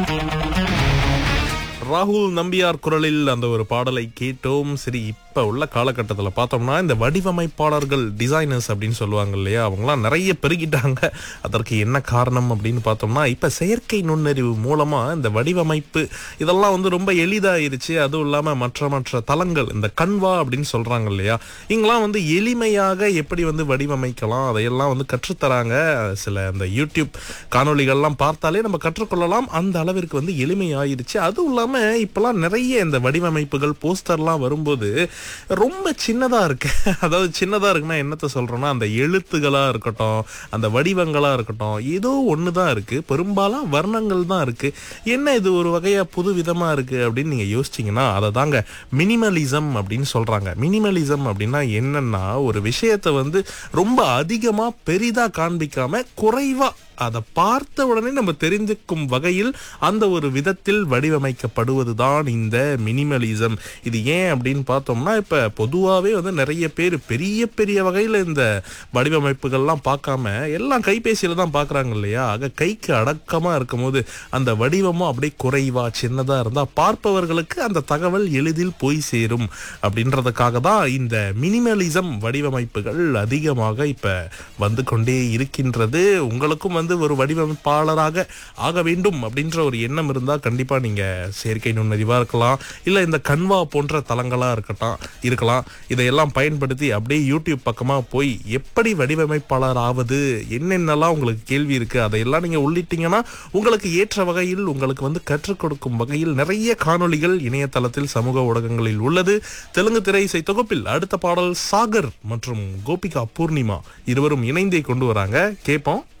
ராகுல் நம்பியார் குரலில் அந்த ஒரு பாடலை கேட்டோம் சரி இப்ப உள்ள காலகட்டத்தில் பார்த்தோம்னா இந்த வடிவமைப்பாளர்கள் டிசைனர்ஸ் அப்படின்னு சொல்லுவாங்க இல்லையா அவங்களாம் நிறைய பெருகிட்டாங்க அதற்கு என்ன காரணம் அப்படின்னு பார்த்தோம்னா இப்ப செயற்கை நுண்ணறிவு மூலமா இந்த வடிவமைப்பு இதெல்லாம் வந்து ரொம்ப எளிதாயிருச்சு அதுவும் இல்லாம மற்ற மற்ற தளங்கள் இந்த கன்வா அப்படின்னு சொல்றாங்க இல்லையா இங்கெல்லாம் வந்து எளிமையாக எப்படி வந்து வடிவமைக்கலாம் அதையெல்லாம் வந்து கற்றுத்தராங்க சில இந்த யூடியூப் காணொளிகள்லாம் பார்த்தாலே நம்ம கற்றுக்கொள்ளலாம் அந்த அளவிற்கு வந்து எளிமையாயிருச்சு அதுவும் இல்லாம இப்பெல்லாம் நிறைய இந்த வடிவமைப்புகள் போஸ்டர்லாம் வரும்போது ரொம்ப சின்னதா இருக்கு அதாவது சின்னதா இருக்குன்னா என்னத்த சொல்றோம்னா அந்த எழுத்துகளா இருக்கட்டும் அந்த வடிவங்களா இருக்கட்டும் ஏதோ ஒண்ணுதான் இருக்கு பெரும்பாலும் வர்ணங்கள் தான் இருக்கு என்ன இது ஒரு வகையா புது விதமா இருக்கு அப்படின்னு நீங்க யோசிச்சீங்கன்னா அதை தாங்க மினிமலிசம் அப்படின்னு சொல்றாங்க மினிமலிசம் அப்படின்னா என்னன்னா ஒரு விஷயத்தை வந்து ரொம்ப அதிகமா பெரிதா காண்பிக்காம குறைவா அதை பார்த்த உடனே நம்ம தெரிஞ்சுக்கும் வகையில் அந்த ஒரு விதத்தில் வடிவமைக்கப்படுவதுதான் இந்த மினிமலிசம் இது ஏன் அப்படின்னு பார்த்தோம்னா இப்ப பொதுவாகவே வந்து நிறைய பேர் பெரிய பெரிய வகையில் இந்த வடிவமைப்புகள்லாம் பார்க்காம எல்லாம் கைபேசியில தான் பார்க்குறாங்க இல்லையா ஆக கைக்கு அடக்கமா இருக்கும்போது அந்த வடிவமும் அப்படியே குறைவா சின்னதா இருந்தா பார்ப்பவர்களுக்கு அந்த தகவல் எளிதில் போய் சேரும் அப்படின்றதுக்காக தான் இந்த மினிமலிசம் வடிவமைப்புகள் அதிகமாக இப்ப வந்து கொண்டே இருக்கின்றது உங்களுக்கும் வந்து ஒரு வடிவமைப்பாளராக ஆக வேண்டும் அப்படின்ற ஒரு எண்ணம் இருந்தா கண்டிப்பா நீங்க செயற்கை நுண்ணறிவா இருக்கலாம் இல்ல இந்த கன்வா போன்ற தளங்களா இருக்கட்டும் இருக்கலாம் இதையெல்லாம் பயன்படுத்தி அப்படியே யூடியூப் பக்கமா போய் எப்படி வடிவமைப்பாளர் ஆவது என்னென்னலாம் உங்களுக்கு கேள்வி இருக்கு அதையெல்லாம் நீங்க உள்ளிட்டீங்கன்னா உங்களுக்கு ஏற்ற வகையில் உங்களுக்கு வந்து கற்றுக் கொடுக்கும் வகையில் நிறைய காணொளிகள் இணையதளத்தில் சமூக ஊடகங்களில் உள்ளது தெலுங்கு திரை இசை தொகுப்பில் அடுத்த பாடல் சாகர் மற்றும் கோபிகா பூர்ணிமா இருவரும் இணைந்தே கொண்டு வராங்க கேட்போம்